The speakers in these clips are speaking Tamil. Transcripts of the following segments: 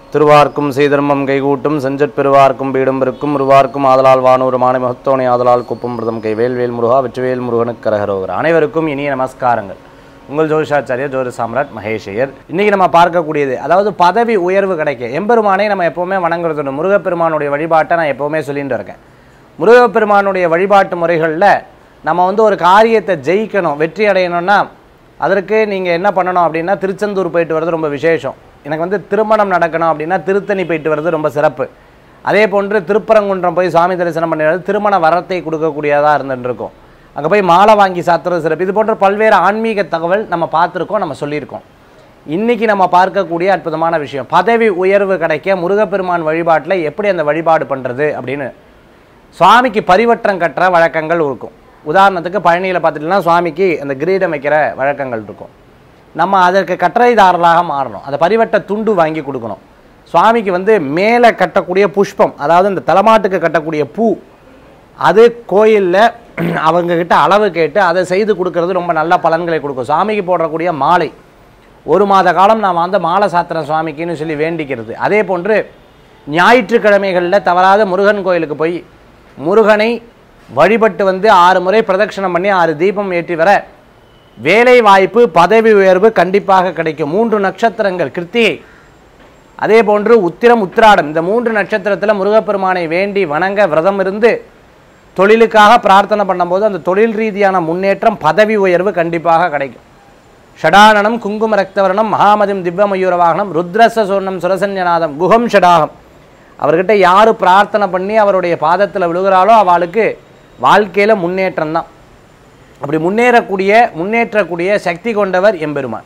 திருவார்க்கும் செய்தர்மம் கைகூட்டும் செஞ்சற் பெருவார்க்கும் பீடும் இருக்கும் உருவார்க்கும் ஆதலால் வானூர் மானை மகத்தோனை ஆதலால் குப்பம் பிரதம் கை வேல்வேல் முருகா வெற்றிவேல் முருகனுக்கு கரகரோகர் அனைவருக்கும் இனிய நமஸ்காரங்கள் உங்கள் ஜோதிஷாச்சாரிய ஜோதி சாம்ராட் மகேஷையர் இன்னைக்கு நம்ம பார்க்கக்கூடியது அதாவது பதவி உயர்வு கிடைக்க எம்பெருமானை நம்ம எப்போவுமே வணங்குறது உண்டு. முருகப்பெருமானுடைய வழிபாட்டை நான் எப்போவுமே சொல்லிட்டு இருக்கேன் முருகப்பெருமானுடைய வழிபாட்டு முறைகளில் நம்ம வந்து ஒரு காரியத்தை ஜெயிக்கணும் வெற்றி அடையணும்னா அதற்கு நீங்கள் என்ன பண்ணணும் அப்படின்னா திருச்செந்தூர் போயிட்டு வர்றது ரொம்ப விசேஷம் எனக்கு வந்து திருமணம் நடக்கணும் அப்படின்னா திருத்தணி போயிட்டு வர்றது ரொம்ப சிறப்பு அதே போன்று திருப்பரங்குன்றம் போய் சாமி தரிசனம் பண்ணிடுறது திருமண வரத்தை கொடுக்கக்கூடியதாக இருந்துட்டு இருக்கும் அங்கே போய் மாலை வாங்கி சாத்துறது சிறப்பு இது போன்ற பல்வேறு ஆன்மீக தகவல் நம்ம பார்த்துருக்கோம் நம்ம சொல்லியிருக்கோம் இன்னைக்கு நம்ம பார்க்கக்கூடிய அற்புதமான விஷயம் பதவி உயர்வு கிடைக்க முருகப்பெருமான் வழிபாட்டில் எப்படி அந்த வழிபாடு பண்ணுறது அப்படின்னு சுவாமிக்கு பரிவட்டம் கட்டுற வழக்கங்கள் இருக்கும் உதாரணத்துக்கு பழனியில் பார்த்துட்டீங்கன்னா சுவாமிக்கு அந்த கிரீடம் வைக்கிற வழக்கங்கள் இருக்கும் நம்ம அதற்கு கட்டளைதாரராக மாறணும் அந்த பரிவட்ட துண்டு வாங்கி கொடுக்கணும் சுவாமிக்கு வந்து மேலே கட்டக்கூடிய புஷ்பம் அதாவது இந்த தலைமாட்டுக்கு கட்டக்கூடிய பூ அது கோயிலில் அவங்கக்கிட்ட அளவு கேட்டு அதை செய்து கொடுக்கறது ரொம்ப நல்ல பலன்களை கொடுக்கும் சுவாமிக்கு போடக்கூடிய மாலை ஒரு மாத காலம் நாம் வந்து மாலை சாத்திரம் சுவாமிக்குன்னு சொல்லி வேண்டிக்கிறது அதே போன்று ஞாயிற்றுக்கிழமைகளில் தவறாத முருகன் கோயிலுக்கு போய் முருகனை வழிபட்டு வந்து ஆறு முறை பிரதட்சணம் பண்ணி ஆறு தீபம் ஏற்றி வர வேலை வாய்ப்பு பதவி உயர்வு கண்டிப்பாக கிடைக்கும் மூன்று நட்சத்திரங்கள் கிருத்திகை அதே போன்று உத்திரம் உத்திராடம் இந்த மூன்று நட்சத்திரத்தில் முருகப்பெருமானை வேண்டி வணங்க விரதம் இருந்து தொழிலுக்காக பிரார்த்தனை பண்ணும்போது அந்த தொழில் ரீதியான முன்னேற்றம் பதவி உயர்வு கண்டிப்பாக கிடைக்கும் ஷடானனம் குங்கும ரக்தவர்ணம் மகாமதிம் திவ்யமயூர வாகனம் ருத்ரச சொர்ணம் சுரசன்யநாதம் குகம் ஷடாகம் அவர்கிட்ட யார் பிரார்த்தனை பண்ணி அவருடைய பாதத்தில் விழுகிறாளோ அவளுக்கு வாழ்க்கையில் முன்னேற்றம் தான் அப்படி முன்னேறக்கூடிய முன்னேற்றக்கூடிய சக்தி கொண்டவர் எம்பெருமான்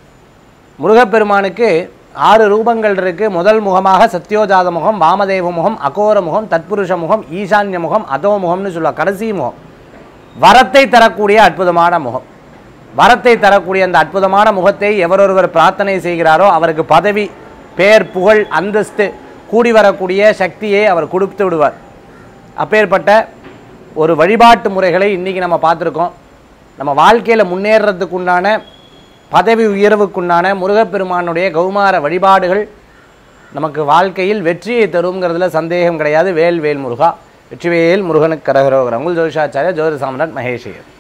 முருகப்பெருமானுக்கு ஆறு ரூபங்கள் இருக்கு முதல் முகமாக சத்யோஜாத முகம் வாமதேவ முகம் அகோர முகம் தத்புருஷ முகம் ஈசான்ய முகம் அதோ முகம்னு சொல்லுவாங்க கடைசி முகம் வரத்தை தரக்கூடிய அற்புதமான முகம் வரத்தை தரக்கூடிய அந்த அற்புதமான முகத்தை எவரொருவர் பிரார்த்தனை செய்கிறாரோ அவருக்கு பதவி பேர் புகழ் அந்தஸ்து கூடி வரக்கூடிய சக்தியை அவர் கொடுத்து விடுவார் அப்பேற்பட்ட ஒரு வழிபாட்டு முறைகளை இன்றைக்கி நம்ம பார்த்துருக்கோம் நம்ம வாழ்க்கையில் முன்னேறதுக்குண்டான பதவி உயர்வுக்குண்டான முருகப்பெருமானுடைய கௌமார வழிபாடுகள் நமக்கு வாழ்க்கையில் வெற்றியை தருங்கிறதுல சந்தேகம் கிடையாது வேல் வேல் முருகா வெற்றிவேல் முருகனுக்கு கரகரோகரம் உங்கள் ஜோதிஷாச்சாரிய ஜோதி சாம்ராட் மகேஷியர்